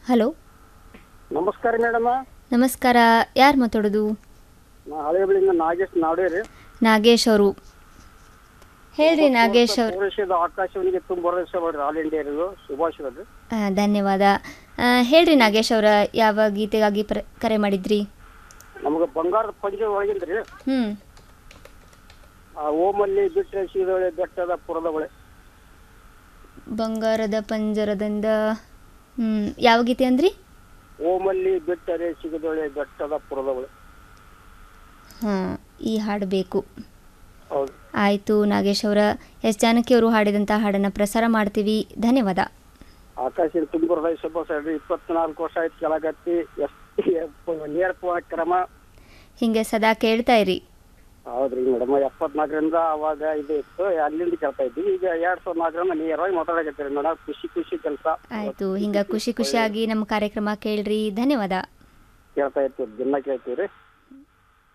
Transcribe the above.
hello ನಮಸ್ಕಾರ madam ನಮಸ್ಕಾರ ಯಾರು ಮಾತಾಡೋದು ನಾ ಹಳೆಬಳಿಂದ ನಾಗೇಶ್ ನಾಡೇರಿ ನಾಗೇಶ್ ಅವರು ಹೇಳ್ರಿ ನಾಗೇಶ್ ಅವರು ಪೂರೈಸಿದ ಆಕಾಶವಾಣಿಗೆ ತುಂಬ ವರ್ಷ ಬರ್ರಿ ಆಲ್ ಇಂಡಿಯಾ ಇರೋದು ಶುಭಾಶಯಗಳು ಧನ್ಯವಾದ ಆ, ಹೇಳ್ರಿ ನಾಗೇಶ್ ಅವರ ಯಾವ ಗೀತೆಗಾಗಿ ಪ್ರ ಕರೆ ಮಾಡಿದ್ರಿ ನಮಗೆ ಬಂಗಾರದ ಪಂಜೆ ಒಳಗಿಂದ್ರಿ ಹ್ಞೂ ಆ ಓಮಲ್ಲಿ ಬಿಟ್ಟರೆ ಸೀದೊಳೆ ಬೆಟ್ಟದ ಪುರದ ಒಳೆ ಬಂಗಾರದ ಪಂಜರದಿಂದ ಹ್ಞೂ ಯಾವ ಗೀತೆ ಅಂದ್ರಿ ಓಮಲ್ಲಿ ಬಿಟ್ಟರೆ ಸಿಗದೊಳೆ ಬೆಟ್ಟದ ಪುರದ ಒಳೆ ಹಾಂ ಈ ಹಾಡು ಬೇಕು ಹೌದು ಆಯಿತು ನಾಗೇಶ್ ಅವರ ಎಸ್ ಜಾನಕಿ ಅವರು ಹಾಡಿದಂಥ ಹಾಡನ್ನು ಪ್ರಸಾರ ಮಾಡ್ತೀವಿ ಧನ್ಯವಾದ ಆಕಾಶದ ತುಂಬ ಹೃದಯ ಶುಭ ಸರಿ ಇಪ್ಪತ್ನಾಲ್ಕು ವರ್ಷ ಆಯ್ತು ಕೆಳಗತ್ತಿ ಎಷ್ಟು ನೇರ ಕ್ರಮ ಹೀಗೆ ಸದಾ ಕೇಳ್ತಾ ಇರಿ ಹೌದ್ರಿ ಮೇಡಮ್ ಎಪ್ಪತ್ನಾಲ್ಕರಿಂದ ಅವಾಗ ಇದು ಇತ್ತು ಅಲ್ಲಿಂದ ಕೇಳ್ತಾ ಇದ್ವಿ ಈಗ ಎರಡ್ ಸಾವಿರದ ನಾಲ್ಕರಿಂದ ನೇರವಾಗಿ ಮಾತಾಡಕತ್ತೀರಿ ಮೇಡಮ್ ಖುಷಿ ಖುಷಿ ಕೆಲಸ ಆಯಿತು ಹಿಂಗೆ ಖುಷಿ ಖುಷಿಯಾಗಿ ನಮ್ಮ ಕಾರ್ಯಕ್ರಮ ಕೇಳ್ರಿ ಧನ್ಯವಾದ ಕೇಳ್ತಾ ಇರ್ತೀವಿ ದಿನ ಕೇಳ್ತೀವಿ ರೀ